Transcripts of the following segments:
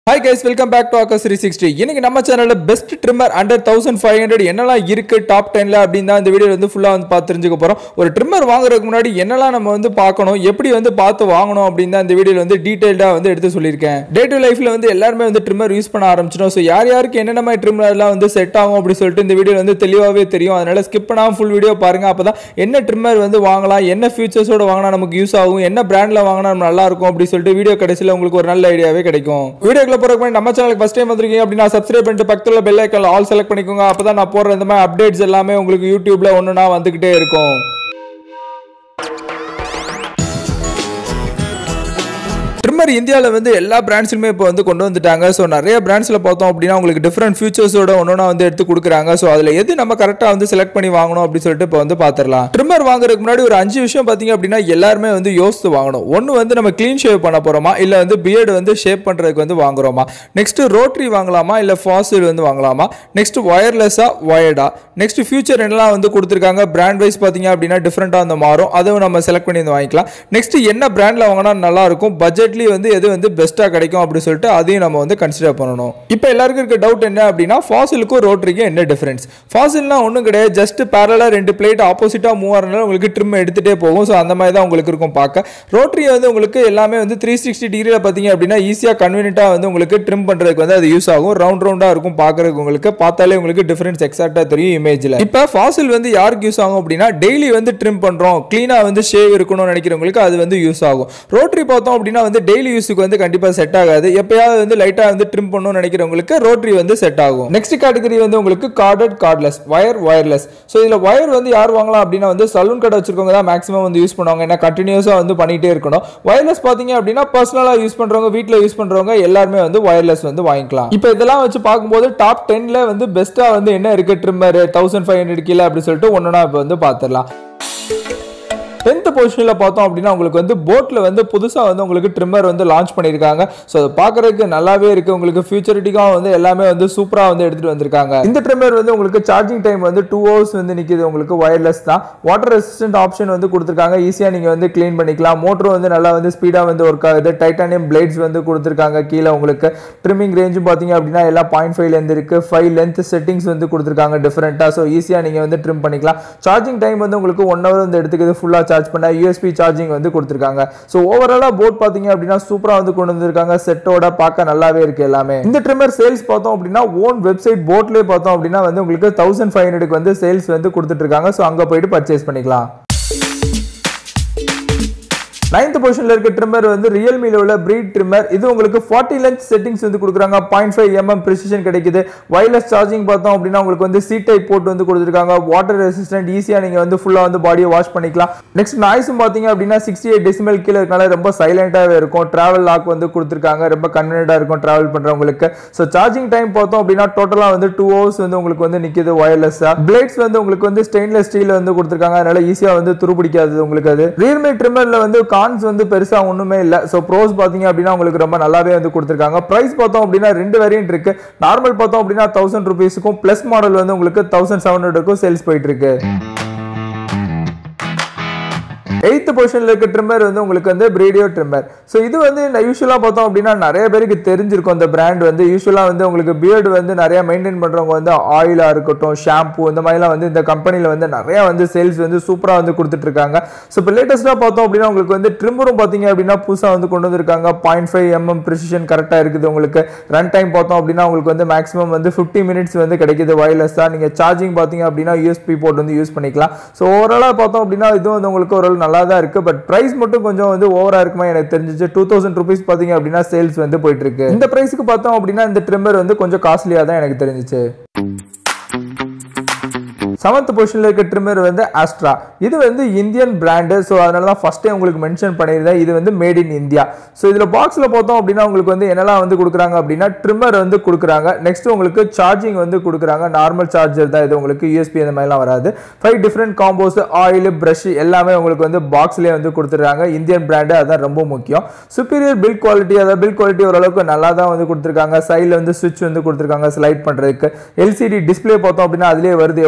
hi guys welcome back to access three sixty இன்னைக்கு நம்ம சேனலில் best trimmer under thousand five hundred என்னெல்லாம் இருக்கு டாப் டென்ல அப்படின்னு தான் இந்த வீடியோ வந்து ஃபுல்லாக வந்து பார்த்து தெரிஞ்சுக்க போகிறோம் ஒரு ட்ரிம்மர் வாங்குறதுக்கு முன்னாடி என்னெல்லாம் நம்ம வந்து பார்க்கணும் எப்படி வந்து பார்த்து வாங்கணும் அப்படின்னு தான் இந்த வீடியோவில் வந்து டீட்டெயில்டாக வந்து எடுத்து சொல்லியிருக்கேன் டே டு லைஃப்பில் வந்து எல்லாருமே வந்து ட்ரிம்மர் யூஸ் பண்ண ஆரம்பிச்சிடும் ஸோ யார் யாருக்கு என்னென்ன மாதிரி ட்ரிம்மர்லாம் வந்து செட் ஆகும் அப்படி சொல்லிட்டு இந்த வீடியோ வந்து தெளிவாகவே தெரியும் அதனால ஸ்கிப் பண்ணாமல் ஃபுல் வீடியோ பாருங்க அப்போ தான் என்ன ட்ரிம்மர் வந்து வாங்கலாம் என்ன ஃபியூச்சர்ஸோட வாங்கினா நமக்கு யூஸ் ஆகும் என்ன பிராண்டில் வாங்கினா நம்ம நல்லா இருக்கும் அப்படி சொல்லிட்டு வீடியோ கடைசியில் உங்களுக்கு ஒரு நல்ல ஐடியாவே கிடைக்கும் வீடியோக்குள்ள போறதுக்கு முன்னாடி நம்ம சேனலுக்கு ஃபஸ்ட் டைம் வந்திருக்கீங்க அப்படின்னா சப்ஸ்கிரைப் பண்ணிட்டு பக்கத்தில் பெல் ஐக்கன் ஆல் செலக்ட் பண்ணிக்கோங்க அப்பதான் நான் போடுற இந்த மாதிரி அப்டேட்ஸ் எல்லாமே உங்களுக்கு யூடியூப்ல ஒன்றுனா வந்துகிட்டே இருக்கும் ட்ரிம்மர் இந்தியாவில் வந்து எல்லா பிராண்ட்ஸுமே இப்போ வந்து கொண்டு வந்துட்டாங்க ஸோ நிறைய பிராண்ட்ஸில் பார்த்தோம் அப்படின்னா உங்களுக்கு டிஃப்ரெண்ட் ஃபியூச்சர்ஸோட ஒன்றா வந்து எடுத்து கொடுக்குறாங்க ஸோ அதில் எது நம்ம கரெக்டாக வந்து செலக்ட் பண்ணி வாங்கணும் அப்படின்னு சொல்லிட்டு இப்போ வந்து பார்த்துடலாம் ட்ரிம்மர் வாங்குறதுக்கு முன்னாடி ஒரு அஞ்சு விஷயம் பார்த்தீங்க அப்படின்னா எல்லாருமே வந்து யோசித்து வாங்கணும் ஒன்று வந்து நம்ம க்ளீன் ஷேவ் பண்ண போகிறோமா இல்லை வந்து பியர்டு வந்து ஷேப் பண்ணுறதுக்கு வந்து வாங்குறோமா நெக்ஸ்ட் ரோட்ரி வாங்கலாமா இல்லை ஃபாசில் வந்து வாங்கலாமா நெக்ஸ்ட் ஒயர்லெஸ்ஸாக ஒயர்டா நெக்ஸ்ட் ஃபியூச்சர் என்னலாம் வந்து கொடுத்துருக்காங்க பிராண்ட் வைஸ் பார்த்தீங்க அப்படின்னா டிஃப்ரெண்ட்டாக வந்து மாறும் அதுவும் நம்ம செலக்ட் பண்ணி வந்து வாங்கிக்கலாம் நெக்ஸ்ட் என்ன பிராண்டில் வாங்கினா நல்லா இருக்கும் பட்ஜெட்லேயும் வந்து எது வந்து பெஸ்ட்டாக கிடைக்கும் அப்படின்னு சொல்லிட்டு அதையும் நம்ம வந்து கன்சிடர் பண்ணணும் இப்போ எல்லாருக்கும் இருக்க டவுட் என்ன அப்படின்னா ஃபாசிலுக்கும் ரோட்டரிக்கும் என்ன டிஃபரன்ஸ் ஃபாசில்னா ஒன்றும் கிடையாது ஜஸ்ட் பேரலாக ரெண்டு பிளேட் ஆப்போசிட்டாக மூவ் ஆகிறனால உங்களுக்கு ட்ரிம் எடுத்துகிட்டே போகும் ஸோ அந்த மாதிரி தான் உங்களுக்கு இருக்கும் பார்க்க ரோட்டரி வந்து உங்களுக்கு எல்லாமே வந்து த்ரீ சிக்ஸ்டி டிகிரியில் பார்த்தீங்க அப்படின்னா ஈஸியாக கன்வீனியன்ட்டாக வந்து உங்களுக்கு ட்ரிம் பண்ணுறதுக்கு வந்து அது யூஸ் ஆகும் ரவுண்ட் ரவுண்டாக இருக்கும் பார்க்குறதுக்கு உங்களுக்கு பார்த்தாலே உங்களுக்கு டிஃபரன்ஸ் எக்ஸாக்டாக தெரியும் இமேஜில் இப்போ ஃபாசில் வந்து யாருக்கு யூஸ் ஆகும் அப்படின்னா டெய்லி வந்து ட்ரிம் பண்ணுறோம் க்ளீனாக வந்து ஷேவ் இருக்கணும்னு நினைக்கிறவங்களுக்கு அது வந்து யூஸ் ஆகும் ரோட்டரி பார்த்தோம் அப்படின்னா வந்து டெய்லி யூஸுக்கு வந்து கண்டிப்பாக செட் ஆகாது எப்பயாவது வந்து லைட்டாக வந்து ட்ரிம் பண்ணணும்னு நினைக்கிறவங்களுக்கு ரோட்டரி வந்து செட் ஆகும் நெக்ஸ்ட் கேட்டகரி வந்து உங்களுக்கு corded cordless wire wireless so இதில் வயர் வந்து யார் வாங்கலாம் அப்படின்னா வந்து சலூன் கடை வச்சிருக்கவங்க தான் மேக்ஸிமம் வந்து யூஸ் பண்ணுவாங்க ஏன்னா கண்டினியூஸாக வந்து பண்ணிகிட்டே இருக்கணும் வயர்லெஸ் பார்த்தீங்க அப்படின்னா பர்சனலாக யூஸ் பண்ணுறவங்க வீட்டில் யூஸ் பண்ணுறவங்க எல்லாருமே வந்து வயர்லெஸ் வந்து வாங்கிக்கலாம் இப்போ இதெல்லாம் வச்சு பார்க்கும்போது டாப் டென்ல வந்து பெஸ்ட்டாக வந்து என்ன இருக்குது ட்ரிம்மர் தௌசண்ட் ஃபைவ் ஹண்ட்ரட் கீழே அப்படி சொல்லிட்டு ஒன்றுனா இப்போ வந்து பார்த்துடலாம் டென்த் பொசிஷனில் பார்த்தோம் அப்படின்னா உங்களுக்கு வந்து போட்டில் வந்து புதுசாக வந்து உங்களுக்கு ட்ரிம்மர் வந்து லான்ச் பண்ணியிருக்காங்க ஸோ அது பார்க்குறதுக்கு நல்லாவே இருக்குது உங்களுக்கு ஃபியூச்சரிட்டிக்காக வந்து எல்லாமே வந்து சூப்பராக வந்து எடுத்துகிட்டு வந்திருக்காங்க இந்த ட்ரிம்மர் வந்து உங்களுக்கு சார்ஜிங் டைம் வந்து டூ ஹவர்ஸ் வந்து நிற்கிது உங்களுக்கு ஒயர்லெஸ் தான் வாட்டர் ரெசிஸ்டன்ட் ஆப்ஷன் வந்து கொடுத்துருக்காங்க ஈஸியாக நீங்கள் வந்து க்ளீன் பண்ணிக்கலாம் மோட்டர் வந்து நல்லா வந்து ஸ்பீடாக வந்து ஒர்க் ஆகுது டைட்டானியம் பிளேட்ஸ் வந்து கொடுத்துருக்காங்க கீழே உங்களுக்கு ட்ரிம்மிங் ரேஞ்சும் பார்த்தீங்க அப்படின்னா எல்லாம் பாயிண்ட் ஃபைவ்லேருந்து இருக்குது ஃபைவ் லென்த் செட்டிங்ஸ் வந்து கொடுத்துருக்காங்க டிஃப்ரெண்ட்டாக ஸோ ஈஸியாக நீங்கள் வந்து ட்ரிம் பண்ணிக்கலாம் சார்ஜிங் டைம் வந்து உங்களுக்கு ஒன் ஹவர் வந்து எடுத்துக்குது ஃபுல்லாக சார்ஜ் பண்ண யூஎஸ்பி சார்ஜிங் வந்து கொடுத்துருக்காங்க ஸோ ஓவராலாக போட் பார்த்தீங்க அப்படின்னா சூப்பராக வந்து கொண்டு வந்திருக்காங்க செட்டோட பார்க்க நல்லாவே இருக்கு எல்லாமே இந்த ட்ரிம்மர் சேல்ஸ் பார்த்தோம் அப்படின்னா ஓன் வெப்சைட் போட்லேயே பார்த்தோம் அப்படின்னா வந்து உங்களுக்கு தௌசண்ட் ஃபைவ் ஹண்ட்ரடுக்கு வந்து சேல்ஸ் வந்து கொடுத்துட்டு இருக்காங்க ஸோ அங்கே போயிட்டு பர்ச்சேஸ் பண்ணிக்கலாம் நைன்த் பொசிஷனில் இருக்க ட்ரிம்மர் வந்து ரியல்மியில் உள்ள ப்ரீட் ட்ரிம்மர் இது உங்களுக்கு ஃபார்ட்டி லென்த் செட்டிங்ஸ் வந்து கொடுக்குறாங்க பாயிண்ட் ஃபைவ் எம்எம் ப்ரிசிஷன் கிடைக்குது வயர்லெஸ் சார்ஜிங் பார்த்தோம் அப்படின்னா உங்களுக்கு வந்து சி டைப் போட்டு வந்து கொடுத்துருக்காங்க வாட்டர் ரெசிஸ்டன்ட் ஈஸியாக நீங்கள் வந்து ஃபுல்லாக வந்து பாடியை வாஷ் பண்ணிக்கலாம் நெக்ஸ்ட் நாய்ஸும் பார்த்தீங்க அப்படின்னா சிக்ஸ்டி எயிட் டெசிமல் கீழே இருக்கனால ரொம்ப சைலண்டாகவே இருக்கும் ட்ராவல் லாக் வந்து கொடுத்துருக்காங்க ரொம்ப கன்வீனியண்டாக இருக்கும் ட்ராவல் பண்ணுறவங்களுக்கு ஸோ சார்ஜிங் டைம் பார்த்தோம் அப்படின்னா டோட்டலாக வந்து டூ ஹவர்ஸ் வந்து உங்களுக்கு வந்து நிற்கிது ஒயர்லெஸ்ஸாக பிளேட்ஸ் வந்து உங்களுக்கு வந்து ஸ்டெயின்லெஸ் ஸ்டீல் வந்து கொடுத்துருக்காங்க அதனால ஈஸியாக வந்து துருபிடிக்காது உங்களுக்கு அது ரியல்மி ட்ரிம்மரில் வந்து கான்ஸ் வந்து பெருசா ஒண்ணுமே இல்ல சோ ப்ரோஸ் பாத்தீங்க அப்படின்னா உங்களுக்கு ரொம்ப நல்லாவே வந்து கொடுத்துருக்காங்க பிரைஸ் பார்த்தோம் அப்படின்னா ரெண்டு வேரியன்ட் இருக்கு நார்மல் பார்த்தோம் அப்படின்னா தௌசண்ட் ருபீஸுக்கும் பிளஸ் மாடல் வந்து உங்களுக்கு தௌசண்ட் செவன் ஹண்ட்ரடுக்கும் சேல்ஸ் போயிட்டு இருக்கு எயித்து பொசிஷனில் இருக்க ட்ரிம்மர் வந்து உங்களுக்கு வந்து பிரீடியோ ட்ரிம்மர் ஸோ இது வந்து யூஸ்வலாக பார்த்தோம் அப்படின்னா நிறைய பேருக்கு தெரிஞ்சிருக்கும் இந்த பிராண்ட் வந்து யூஸ்வலாக வந்து உங்களுக்கு பியர்டு வந்து நிறைய மெயின்டைன் பண்ணுறவங்க வந்து ஆயிலாக இருக்கட்டும் ஷாம்பு இந்த மாதிரிலாம் வந்து இந்த கம்பெனியில் வந்து நிறைய வந்து சேல்ஸ் வந்து சூப்பராக வந்து கொடுத்துட்டு இருக்காங்க ஸோ இப்போ லேட்டஸ்ட்டாக பார்த்தோம் அப்படின்னா உங்களுக்கு வந்து ட்ரிம்மரும் பார்த்தீங்க அப்படின்னா புதுசாக வந்து கொண்டு வந்திருக்காங்க பாயிண்ட் ஃபைவ் எம்எம் ப்ரிசிஷன் கரெக்டாக இருக்குது உங்களுக்கு ரன் டைம் பார்த்தோம் அப்படின்னா உங்களுக்கு வந்து மேக்ஸிமம் வந்து ஃபிஃப்டி மினிட்ஸ் வந்து கிடைக்குது வயர்லெஸ்ஸாக நீங்கள் சார்ஜிங் பார்த்தீங்க அப்படின்னா யூஎஸ்பி போர்ட் வந்து யூஸ் பண்ணிக்கலாம் ஸோ ஓவராலாக பார்த்தோம் அப்படின்னா இதுவும் வந்து உங்களுக்கு ஒரு நல்லா தான் இருக்கு பட் பிரைஸ் மட்டும் கொஞ்சம் வந்து ஓவரா இருக்குமா எனக்கு தெரிஞ்சிச்சு டூ தௌசண்ட் ருபீஸ் பாத்தீங்க அப்படின்னா சேல்ஸ் வந்து போயிட்டு இருக்கு இந்த பிரைஸ்க்கு பார்த்தோம் அப்படின்னா இந்த ட்ரிம்மர் வந்து கொஞ்சம் காஸ்ட்லியா தான் எனக்கு தெரிஞ்சிச்சு செவன்த் பொசிஷனில் இருக்க ட்ரிம்மர் வந்து ஆஸ்ட்ரா இது வந்து இந்தியன் பிராண்டு ஸோ அதனால தான் ஃபஸ்ட்டே உங்களுக்கு மென்ஷன் பண்ணியிருந்தேன் இது வந்து மேட் இன் இந்தியா ஸோ இதில் பாக்ஸில் பார்த்தோம் அப்படின்னா உங்களுக்கு வந்து என்னெல்லாம் வந்து கொடுக்குறாங்க அப்படின்னா ட்ரிம்மர் வந்து கொடுக்குறாங்க நெக்ஸ்ட் உங்களுக்கு சார்ஜிங் வந்து கொடுக்குறாங்க நார்மல் சார்ஜர் தான் இது உங்களுக்கு யூஎஸ்பி அந்த மாதிரிலாம் வராது five different combos oil brush எல்லாமே உங்களுக்கு வந்து பாக்ஸ்லேயே வந்து கொடுத்துருக்காங்க இந்தியன் பிராண்டு அதுதான் ரொம்ப முக்கியம் சுப்பீரியர் பில் குவாலிட்டி அதாவது பில் குவாலிட்டி ஓரளவுக்கு நல்லா தான் வந்து கொடுத்துருக்காங்க சைடில் வந்து சுவிட்ச் வந்து கொடுத்துருக்காங்க ஸ்லைட் பண்ணுறதுக்கு எல்சிடி டிஸ்பிளே பார்த்தோம் அப்படின்னா அதுலேயே வருது எவ்வளோ சார்ஜ்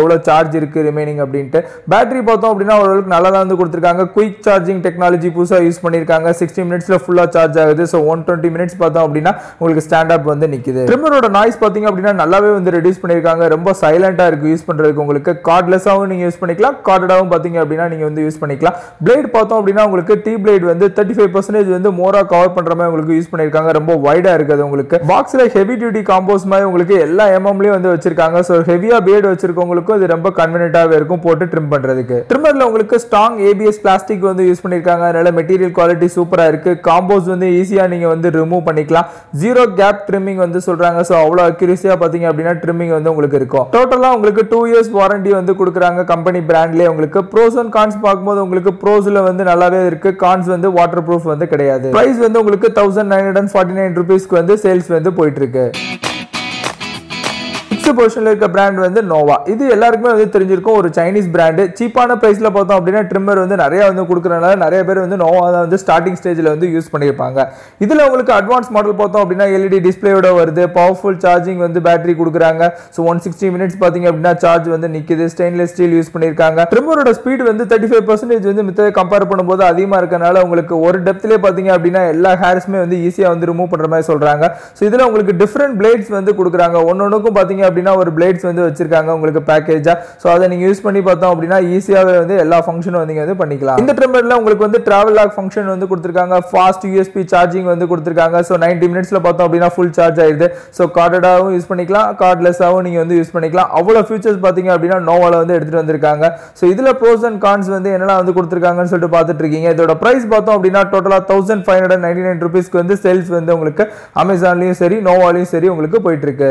சார்ஜ் இருக்கு ரிமைனிங் அப்படின்ட்டு பேட்டரி பார்த்தோம் அப்படின்னா ஓரளவுக்கு நல்லா தான் வந்து கொடுத்துருக்காங்க குயிக் சார்ஜிங் டெக்னாலஜி புதுசாக யூஸ் பண்ணியிருக்காங்க சிக்ஸ்டி மினிட்ஸில் ஃபுல்லாக சார்ஜ் ஆகுது ஸோ ஒன் டுவெண்ட்டி மினிட்ஸ் பார்த்தோம் அப்படின்னா உங்களுக்கு ஸ்டாண்ட் அப் வந்து நிற்குது ட்ரிம்மரோட நாய்ஸ் பார்த்தீங்க அப்படின்னா நல்லாவே வந்து ரெடியூஸ் பண்ணியிருக்காங்க ரொம்ப சைலண்டாக இருக்குது யூஸ் பண்ணுறதுக்கு உங்களுக்கு கார்ட்லெஸ்ஸாகவும் நீங்கள் யூஸ் பண்ணிக்கலாம் கார்டடாகவும் பார்த்தீங்க அப்படின்னா நீங்கள் வந்து யூஸ் பண்ணிக்கலாம் பிளேட் பார்த்தோம் அப்படின்னா உங்களுக்கு டி பிளேட் வந்து தேர்ட்டி ஃபைவ் பர்சன்டேஜ் வந்து மோரா கவர் பண்ணுற மாதிரி உங்களுக்கு யூஸ் பண்ணியிருக்காங்க ரொம்ப வைடாக இருக்குது உங்களுக்கு பாக்ஸில் ஹெவி டியூட்டி காம்போஸ் மாதிரி உங்களுக்கு எல்லா எம்எம்லேயும் வந்து வச்சிருக்காங்க ஸோ ஹெவியாக பிளேட் வச்சிருக்கவங்களுக்கும் இது ரொம்ப கன்வீனியன்ட்டாகவே இருக்கும் போட்டு ட்ரிம் பண்ணுறதுக்கு ட்ரிம்மரில் உங்களுக்கு ஸ்ட்ராங் ஏபிஎஸ் பிளாஸ்டிக் வந்து யூஸ் பண்ணியிருக்காங்க அதனால மெட்டீரியல் குவாலிட்டி சூப்பராக இருக்குது காம்போஸ் வந்து ஈஸியாக நீங்கள் வந்து ரிமூவ் பண்ணிக்கலாம் ஜீரோ கேப் ட்ரிம்மிங் வந்து சொல்கிறாங்க ஸோ அவ்வளோ அக்யூரஸியாக பார்த்தீங்க அப்படின்னா ட்ரிம்மிங் வந்து உங்களுக்கு இருக்கும் டோட்டலாக உங்களுக்கு டூ இயர்ஸ் வாரண்டி வந்து கொடுக்குறாங்க கம்பெனி பிராண்ட்லேயே உங்களுக்கு ப்ரோஸ் அண்ட் கான்ஸ் பார்க்கும்போது உங்களுக்கு ப்ரோஸில் வந்து நல்லாவே இருக்கு கான்ஸ் வந்து வாட்டர் ப்ரூஃப் வந்து கிடையாது ப்ரைஸ் வந்து உங்களுக்கு thousand nine hundred forty nine ருபீஸ்க்கு வந்து சேல்ஸ் வந்து போயிட்டு இருக்கு சிக்ஸ்த் பொசிஷனில் இருக்க பிராண்ட் வந்து நோவா இது எல்லாருக்குமே வந்து தெரிஞ்சிருக்கும் ஒரு சைனீஸ் பிராண்டு சீப்பான ப்ரைஸில் பார்த்தோம் அப்படின்னா ட்ரிம்மர் வந்து நிறைய வந்து கொடுக்குறனால நிறைய பேர் வந்து நோவா தான் வந்து ஸ்டார்டிங் ஸ்டேஜில் வந்து யூஸ் பண்ணியிருப்பாங்க இதில் உங்களுக்கு அட்வான்ஸ் மாடல் பார்த்தோம் அப்படின்னா எல்இடி டிஸ்பிளேயோட வருது பவர்ஃபுல் சார்ஜிங் வந்து பேட்டரி கொடுக்குறாங்க ஸோ ஒன் சிக்ஸ்டி மினிட்ஸ் பார்த்தீங்க அப்படின்னா சார்ஜ் வந்து நிற்குது ஸ்டெயின்லெஸ் ஸ்டீல் யூஸ் பண்ணியிருக்காங்க ட்ரிம்மரோட ஸ்பீட் வந்து தேர்ட்டி ஃபைவ் பர்சன்டேஜ் வந்து மித்த கம்பேர் பண்ணும்போது அதிகமாக இருக்கனால உங்களுக்கு ஒரு டெப்த்லேயே பார்த்தீங்க அப்படின்னா எல்லா ஹேர்ஸுமே வந்து ஈஸியாக வந்து ரிமூவ் பண்ணுற மாதிரி சொல்கிறாங்க ஸோ இதில் உங்களுக்கு டிஃப்ரெண்ட் பிளேட்ஸ் வந்து கொடுக்குறாங்க ஒன்னொன்றுக்கும் பார்த்தீங்க அப்படின்னா ஒரு பிளேட்ஸ் வந்து வச்சிருக்காங்க உங்களுக்கு பேக்கேஜா ஸோ அதை நீங்கள் யூஸ் பண்ணி பார்த்தோம் அப்படின்னா ஈஸியாகவே வந்து எல்லா ஃபங்க்ஷனும் வந்து வந்து பண்ணிக்கலாம் இந்த ட்ரிம்மரில் உங்களுக்கு வந்து டிராவல் லாக் ஃபங்க்ஷன் வந்து கொடுத்துருக்காங்க ஃபாஸ்ட் யூஎஸ்பி சார்ஜிங் வந்து கொடுத்துருக்காங்க ஸோ நைன்டி மினிட்ஸில் பார்த்தோம் அப்படின்னா ஃபுல் சார்ஜ் ஆயிடுது ஸோ கார்டடாகவும் யூஸ் பண்ணிக்கலாம் கார்ட்லெஸ்ஸாகவும் நீங்கள் வந்து யூஸ் பண்ணிக்கலாம் அவ்வளோ ஃபியூச்சர்ஸ் பார்த்தீங்க அப்படின்னா நோவாவில் வந்து எடுத்துகிட்டு வந்திருக்காங்க ஸோ இதில் ப்ரோஸ் அண்ட் கான்ஸ் வந்து என்னெல்லாம் வந்து கொடுத்துருக்காங்கன்னு சொல்லிட்டு பார்த்துட்டு இருக்கீங்க இதோட ப்ரைஸ் பார்த்தோம் அப்படின்னா டோட்டலாக thousand five hundred ninety nine ருபீஸ்க்கு வந்து சேல்ஸ் வந்து உங்களுக்கு அமேசான்லையும் சரி நோவாலையும் சரி உங்களுக்கு போயிட்டு இருக்கு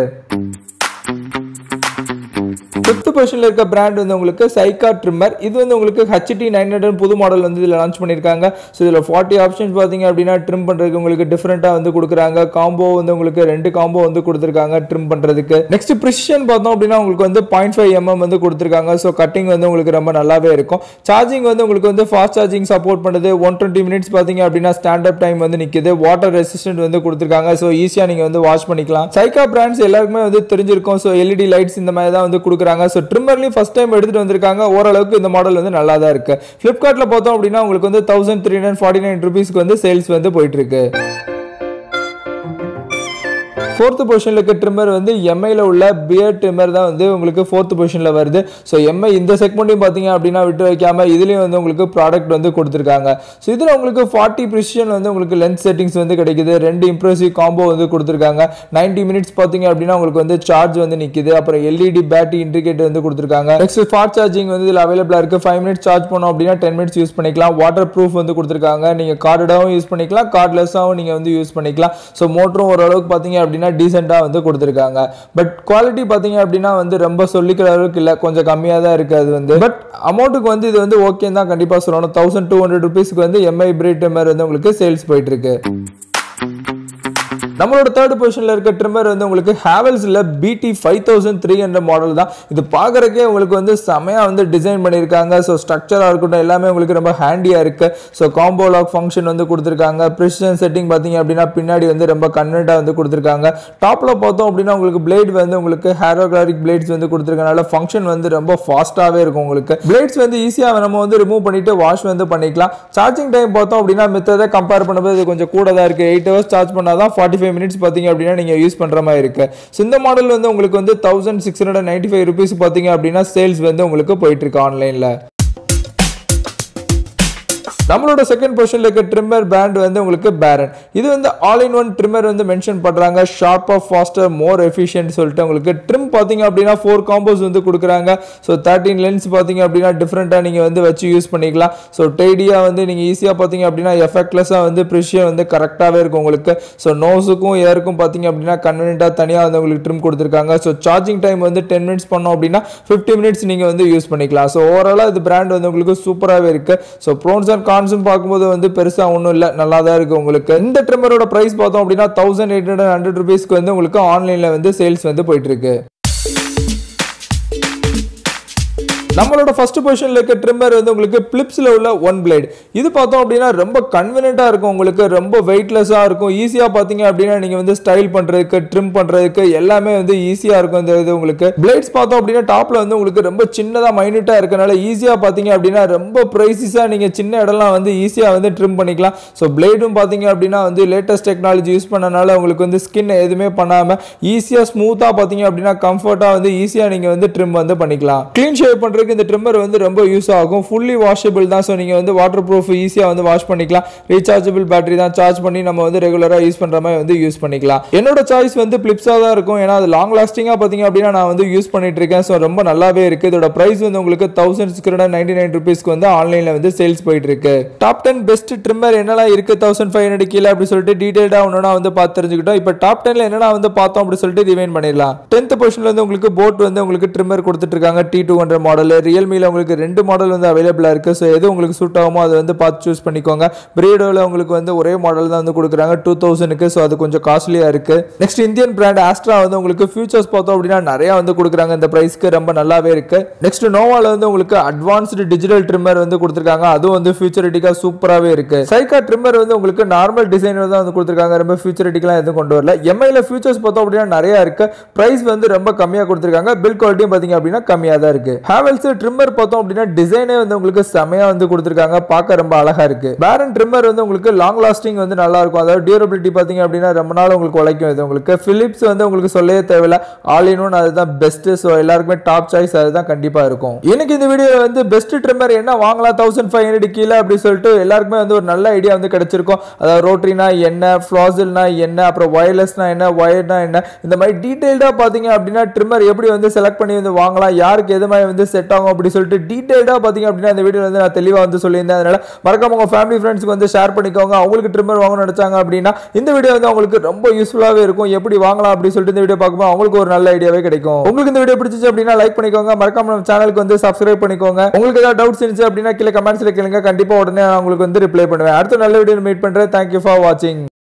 ஃபிஃப்த் பொசிஷனில் இருக்க பிராண்ட் வந்து உங்களுக்கு சைக்கா ட்ரிம்மர் இது வந்து உங்களுக்கு ஹச்டி நைன் ஹண்ட்ரட் புது மாடல் வந்து இதில் லான்ச் பண்ணியிருக்காங்க ஸோ இதில் ஃபார்ட்டி ஆப்ஷன்ஸ் பார்த்தீங்க அப்படின்னா ட்ரிம் பண்ணுறதுக்கு உங்களுக்கு டிஃப்ரெண்ட்டாக வந்து கொடுக்குறாங்க காம்போ வந்து உங்களுக்கு ரெண்டு காம்போ வந்து கொடுத்துருக்காங்க ட்ரிம் பண்ணுறதுக்கு நெக்ஸ்ட் ப்ரிசிஷன் பார்த்தோம் அப்படின்னா உங்களுக்கு வந்து பாயிண்ட் ஃபைவ் எம்எம் வந்து கொடுத்துருக்காங்க ஸோ கட்டிங் வந்து உங்களுக்கு ரொம்ப நல்லாவே இருக்கும் சார்ஜிங் வந்து உங்களுக்கு வந்து ஃபாஸ்ட் சார்ஜிங் சப்போர்ட் பண்ணுது ஒன் டுவெண்ட்டி மினிட்ஸ் பார்த்தீங்க அப்படின்னா ஸ்டாண்ட் அப் டைம் வந்து நிற்குது வாட்டர் ரெசிஸ்டன்ட் வந்து கொடுத்துருக்காங்க ஸோ ஈஸியாக நீங்கள் வந்து வாஷ் பண்ணிக்கலாம் சைக்கா பிராண்ட்ஸ் எல்லாருக்குமே வந்து தெரிஞ்சிருக்கும் ஸோ எல்இடி லைட்ஸ் இந்த மாதிரி தான் வந்து கொடுக்குறாங்க ஸோ ட்ரிம்மர்லையும் ஃபஸ்ட் டைம் எடுத்துகிட்டு வந்திருக்காங்க ஓரளவுக்கு இந்த மாடல் வந்து நல்லா தான் இருக்குது ஃப்ளிப்கார்ட்டில் பார்த்தோம் அப்படின்னா உங்களுக்கு வந்து thousand three hundred forty nine ருபீஸ்க்கு வந்து சேல்ஸ் வந்து போயிட்டு இருக்கு ஃபோர்த்து பொசிஷனில் இருக்க ட்ரிம்மர் வந்து எம்ஐயில் உள்ள பியர் ட்ரிம்மர் தான் வந்து உங்களுக்கு ஃபோர்த்து பொசிஷனில் வருது ஸோ எம்ஐ இந்த செக்மெண்ட்டையும் பார்த்தீங்க அப்படின்னா விட்டு வைக்காமல் இதுலேயும் வந்து உங்களுக்கு ப்ராடக்ட் வந்து கொடுத்துருக்காங்க ஸோ இதில் உங்களுக்கு ஃபார்ட்டி ப்ரிசிஷன் வந்து உங்களுக்கு லென்ஸ் செட்டிங்ஸ் வந்து கிடைக்குது ரெண்டு இம்ப்ரெசிவ் காம்போ வந்து கொடுத்துருக்காங்க நைன்டி மினிட்ஸ் பார்த்தீங்க அப்படின்னா உங்களுக்கு வந்து சார்ஜ் வந்து நிற்குது அப்புறம் எல்இடி பேட்டரி இண்டிகேட் வந்து கொடுத்துருக்காங்க நெக்ஸ்ட் ஃபாஸ்ட் சார்ஜிங் வந்து இதில் அவைலபிளாக இருக்குது ஃபைவ் மினிட்ஸ் சார்ஜ் பண்ணோம் அப்படின்னா டென் மினிட்ஸ் யூஸ் பண்ணிக்கலாம் வாட்டர் ப்ரூஃப் வந்து கொடுத்துருக்காங்க நீங்கள் கார்டடாகவும் யூஸ் பண்ணிக்கலாம் கார்ட்லெஸ்ஸாகவும் நீங்கள் வந்து யூஸ் பண்ணிக்கலாம் ஸோ மோட்டரும் ஓரளவுக்கு பார்த்தீங்க அப்படின்னா டீசெண்டாக வந்து கொடுத்துருக்காங்க பட் குவாலிட்டி பார்த்தீங்க அப்படின்னா வந்து ரொம்ப சொல்லிக்கிற அளவுக்கு இல்லை கொஞ்சம் கம்மியாக தான் இருக்குது அது வந்து பட் அமௌண்ட்டுக்கு வந்து இது வந்து ஓகேன்னு தான் கண்டிப்பாக சொல்லணும் தௌசண்ட் டூ ஹண்ட்ரட் ருபீஸ்க்கு வந்து எம்ஐ பிரேட் டெம்மர் வந்து உங்களுக்கு சேல்ஸ் போயிட்டு இருக்கு நம்மளோட தேர்ட் பொசிஷனில் இருக்க ட்ரிம்மர் வந்து உங்களுக்கு ஹேவல்ஸில் BT five thousand three hundred model தான் இது பார்க்குறக்கே உங்களுக்கு வந்து செமையாக வந்து டிசைன் பண்ணியிருக்காங்க ஸோ ஸ்ட்ரக்சராக இருக்கட்டும் எல்லாமே உங்களுக்கு ரொம்ப ஹேண்டியாக இருக்குது ஸோ காம்போ லாக் ஃபங்க்ஷன் வந்து கொடுத்துருக்காங்க ப்ரிசிஷன் செட்டிங் பார்த்தீங்க அப்படின்னா பின்னாடி வந்து ரொம்ப கன்வென்ட்டாக வந்து கொடுத்துருக்காங்க டாப்பில் பார்த்தோம் அப்படின்னா உங்களுக்கு பிளேட் வந்து உங்களுக்கு ஹேரோகிளாரிக் பிளேட்ஸ் வந்து கொடுத்துருக்கனால ஃபங்க்ஷன் வந்து ரொம்ப ஃபாஸ்ட்டாகவே இருக்கும் உங்களுக்கு பிளேட்ஸ் வந்து ஈஸியாக நம்ம வந்து ரிமூவ் பண்ணிட்டு வாஷ் வந்து பண்ணிக்கலாம் சார்ஜிங் டைம் பார்த்தோம் அப்படின்னா மித்ததை கம்பேர் பண்ணும்போது இது கொஞ்சம் கூட தான் இருக்குது எயிட் ஹவர்ஸ் சார்ஜ் பண்ணால் தான் ஃபார்ட்டி ஃபைவ் மினிட்ஸ் பார்த்தீங்க அப்படின்னா நீங்கள் யூஸ் பண்ணுற மாதிரி இருக்கு ஸோ இந்த மாடல் வந்து உங்களுக்கு வந்து thousand six hundred ninety five rupees பார்த்தீங்க அப்படின்னா சேல்ஸ் வந்து உங்களுக்கு போயிட்டு இருக்கு ஆன்லைனில் நம்மளோட செகண்ட் பொசிஷனில் இருக்க ட்ரிம்மர் பிராண்ட் வந்து உங்களுக்கு பேரன் இது வந்து ஆல் இன் ஒன் ட்ரிம்மர் வந்து மென்ஷன் பண்ணுறாங்க ஷார்ப்பாக ஃபாஸ்டர் மோர் எஃபிஷியன்ட் சொல்லிட்டு உங்களுக்கு ட்ரிம் பார்த்தீங்க அப்படின்னா ஃபோர் காம்போஸ் வந்து கொடுக்குறாங்க ஸோ தேர்ட்டின் லென்ஸ் பார்த்தீங்க அப்படின்னா டிஃப்ரெண்ட்டாக நீங்கள் வந்து வச்சு யூஸ் பண்ணிக்கலாம் ஸோ டெய்டியாக வந்து நீங்கள் ஈஸியாக பார்த்தீங்க அப்படின்னா எஃபெக்ட்லெஸ்ஸாக வந்து ப்ரிஷியன் வந்து கரெக்டாகவே இருக்கும் உங்களுக்கு ஸோ நோஸுக்கும் ஏருக்கும் பார்த்தீங்க அப்படின்னா கன்வீனியண்ட்டாக தனியாக வந்து உங்களுக்கு ட்ரிம் கொடுத்துருக்காங்க ஸோ சார்ஜிங் டைம் வந்து டென் மினிட்ஸ் பண்ணோம் அப்படின்னா ஃபிஃப்டி மினிட்ஸ் நீங்கள் வந்து யூஸ் பண்ணிக்கலாம் ஸோ ஓவராலாக இது பிராண்ட் வந்து உங்களுக்கு சூப்பராகவே இருக்குது ஸோ ப்ரோன்ஸ் அண்ட் கான்ஸும் பார்க்கும்போது வந்து பெருசாக ஒன்றும் இல்லை நல்லா தான் இருக்குது உங்களுக்கு இந்த ட்ரிம்மரோட ப்ரைஸ் பார்த்தோம் அப்படின்னா தௌசண்ட் எயிட் ஹண்ட்ரட் ஹண்ட்ரட் ருபீஸ்க்கு வந்து உங்களுக்கு ஆன்லைனில் வந்து சேல்ஸ் வந்து போயிட்டு இருக்கு நம்மளோட ஃபர்ஸ்ட் பொசிஷன்ல இருக்க ட்ரிம்மர் வந்து உங்களுக்கு பிளிப்ஸ்ல உள்ள ஒன் பிளேட் இது பார்த்தோம் அப்படின்னா ரொம்ப கன்வீனியன்ட்டா இருக்கும் உங்களுக்கு ரொம்ப வெயிட்லெஸ்ஸா இருக்கும் ஈஸியா பாத்தீங்க அப்படின்னா நீங்க வந்து ஸ்டைல் பண்றதுக்கு ட்ரிம் பண்றதுக்கு எல்லாமே வந்து ஈஸியா இருக்கும் இந்த இது உங்களுக்கு பிளேட்ஸ் பார்த்தோம் அப்படின்னா டாப்ல வந்து உங்களுக்கு ரொம்ப சின்னதா மைனூட்டா இருக்கனால ஈஸியா பாத்தீங்க அப்படின்னா ரொம்ப ப்ரைசிஸா நீங்க சின்ன இடம்லாம் வந்து ஈஸியா வந்து ட்ரிம் பண்ணிக்கலாம் ஸோ பிளேடும் பாத்தீங்க அப்படின்னா வந்து லேட்டஸ்ட் டெக்னாலஜி யூஸ் பண்ணனால உங்களுக்கு வந்து ஸ்கின் எதுவுமே பண்ணாம ஈஸியா ஸ்மூத்தா பாத்தீங்க அப்படின்னா கம்ஃபர்ட்டா வந்து ஈஸியா நீங்க வந்து ட்ரிம் வந்து பண்ணிக்கலாம் க்ளீன் ஷேவ் பண்றதுக்கு இந்த ட்ரிம்மர் வந்து ரொம்ப யூஸ் ஆகும் ஃபுல்லி வாஷபிள் தான் ஸோ நீங்க வந்து வாட்டர் ப்ரூஃப் ஈஸியா வந்து வாஷ் பண்ணிக்கலாம் ரீசார்ஜபிள் பேட்டரி தான் சார்ஜ் பண்ணி நம்ம வந்து ரெகுலரா யூஸ் பண்ற மாதிரி வந்து யூஸ் பண்ணிக்கலாம் என்னோட சாய்ஸ் வந்து பிளிப்ஸா தான் இருக்கும் ஏன்னா அது லாங் லாஸ்டிங்கா பாத்தீங்க அப்படின்னா நான் வந்து யூஸ் பண்ணிட்டு இருக்கேன் ஸோ ரொம்ப நல்லாவே இருக்கு இதோட பிரைஸ் வந்து உங்களுக்கு thousand six hundred ninety nine ருபீஸ்க்கு வந்து ஆன்லைன்ல வந்து சேல்ஸ் போயிட்டு இருக்கு டாப் டென் பெஸ்ட் ட்ரிம்மர் என்னெல்லாம் இருக்கு தௌசண்ட் ஃபைவ் ஹண்ட்ரட் கீழே அப்படி சொல்லிட்டு டீடைல்டா ஒன்னா வந்து பார்த்து தெரிஞ்சுக்கிட்டோம் இப்போ டாப் டென்ல என்னென்ன வந்து பார்த்தோம் அப்படி சொல்லிட்டு ரிவைன் பண்ணிடலாம் டென்த் பொசிஷன்ல வந்து உங்களுக்கு போட் வந்து உங்களுக்கு ட்ரிம்மர் கொடுத்துட்டு இருக்காங்க டி டூ ஹண்ட்ரட் மாடல் ரியல்மியில் உங்களுக்கு ரெண்டு மாடல் வந்து அவைலபிளா இருக்கு ஸோ எது உங்களுக்கு சூட் ஆகுமோ அதை வந்து பார்த்து சூஸ் பண்ணிக்கோங்க பிரீடோவில் உங்களுக்கு வந்து ஒரே மாடல் தான் வந்து கொடுக்குறாங்க டூ தௌசண்ட்க்கு ஸோ அது கொஞ்சம் காஸ்ட்லியாக இருக்கு நெக்ஸ்ட் இந்தியன் பிராண்ட் ஆஸ்ட்ரா வந்து உங்களுக்கு ஃபியூச்சர்ஸ் பார்த்தோம் அப்படின்னா நிறைய வந்து கொடுக்குறாங்க இந்த ப்ரைஸ்க்கு ரொம்ப நல்லாவே இருக்கு நெக்ஸ்ட் நோவால வந்து உங்களுக்கு அட்வான்ஸ்டு டிஜிட்டல் ட்ரிம்மர் வந்து கொடுத்துருக்காங்க அதுவும் வந்து ஃபியூச்சரிட்டிக்கா சூப்பராகவே இருக்கு சைக்கா ட்ரிம்மர் வந்து உங்களுக்கு நார்மல் டிசைனர் தான் வந்து கொடுத்துருக்காங்க ரொம்ப ஃபியூச்சரிட்டிக்கெலாம் எதுவும் கொண்டு வரல எம்ஐல ஃபியூச்சர்ஸ் பார்த்தோம் அப்படின்னா நிறைய இருக்கு பிரைஸ் வந்து ரொம்ப கம்மியாக கொடுத்துருக்காங்க பில் குவாலிட்டியும் பார்த்தீங்க அப்படின்னா கம்மியாக தான் இருக்கு ஹேவல்ஸ் ட்ரிம்மர் பார்த்தோம் அப்படின்னா டிசைனே வந்து உங்களுக்கு செமையா வந்து கொடுத்துருக்காங்க பார்க்க ரொம்ப அழகா இருக்கு பேரன் ட்ரிம்மர் வந்து உங்களுக்கு லாங் லாஸ்டிங் வந்து நல்லா இருக்கும் அதாவது டியூரபிலிட்டி பார்த்தீங்க அப்படின்னா ரொம்ப நாள் உங்களுக்கு உழைக்கும் இது உங்களுக்கு பிலிப்ஸ் வந்து உங்களுக்கு சொல்லவே தேவையில்ல ஆல் இன் ஒன் அதுதான் பெஸ்ட் ஸோ எல்லாருக்குமே டாப் சாய்ஸ் அதுதான் கண்டிப்பா இருக்கும் இன்னைக்கு இந்த வீடியோவில் வந்து பெஸ்ட் ட்ரிம்மர் என்ன வாங்கலாம் தௌசண்ட் ஃபைவ் ஹண்ட்ரட் கீழே அப்படி சொல்லிட்டு எல்லாருக்குமே வந்து ஒரு நல்ல ஐடியா வந்து கிடைச்சிருக்கும் அதாவது ரோட்டரினா என்ன ஃப்ளாசில்னா என்ன அப்புறம் ஒயர்லெஸ்னா என்ன ஒயர்னா என்ன இந்த மாதிரி டீடைல்டாக பார்த்தீங்க அப்படின்னா ட்ரிம்மர் எப்படி வந்து செலக்ட் பண்ணி வந்து வாங்கலாம் யாருக்கு எது மாதிரி வந்து செட் ஆகும் அப்படி சொல்லிட்டு டீடைல்டாக பார்த்தீங்க அப்படின்னா இந்த வீடியோ வந்து நான் தெளிவாக வந்து சொல்லியிருந்தேன் அதனால மறக்காம உங்க ஃபேமிலி ஃப்ரெண்ட்ஸ்க்கு வந்து ஷேர் பண்ணிக்கோங்க அவங்களுக்கு ட்ரிம்மர் வாங்கணும்னு நினைச்சாங்க அப்படின்னா இந்த வீடியோ வந்து அவங்களுக்கு ரொம்ப யூஸ்ஃபுல்லாகவே இருக்கும் எப்படி வாங்கலாம் அப்படி சொல்லிட்டு இந்த வீடியோ பார்க்கும்போது அவங்களுக்கு ஒரு நல்ல ஐடியாவே கிடைக்கும் உங்களுக்கு இந்த வீடியோ பிடிச்சிச்சு அப்படின்னா லைக் பண்ணிக்கோங்க மறக்காம நம்ம சேனலுக்கு வந்து சப்ஸ்கிரைப் பண்ணிக்கோங்க உங்களுக்கு ஏதாவது டவுட்ஸ் இருந்துச்சு அப்படின்னா கீழே கமெண்ட்ஸ்ல கேளுங்க கண்டிப்பா உடனே நான் உங்களுக்கு வந்து ரிப்ளை பண்ணுவேன் அடுத்த நல்ல வீடியோ மீட் பண்றேன் தேங்க்யூ ஃபார் வாட்சிங்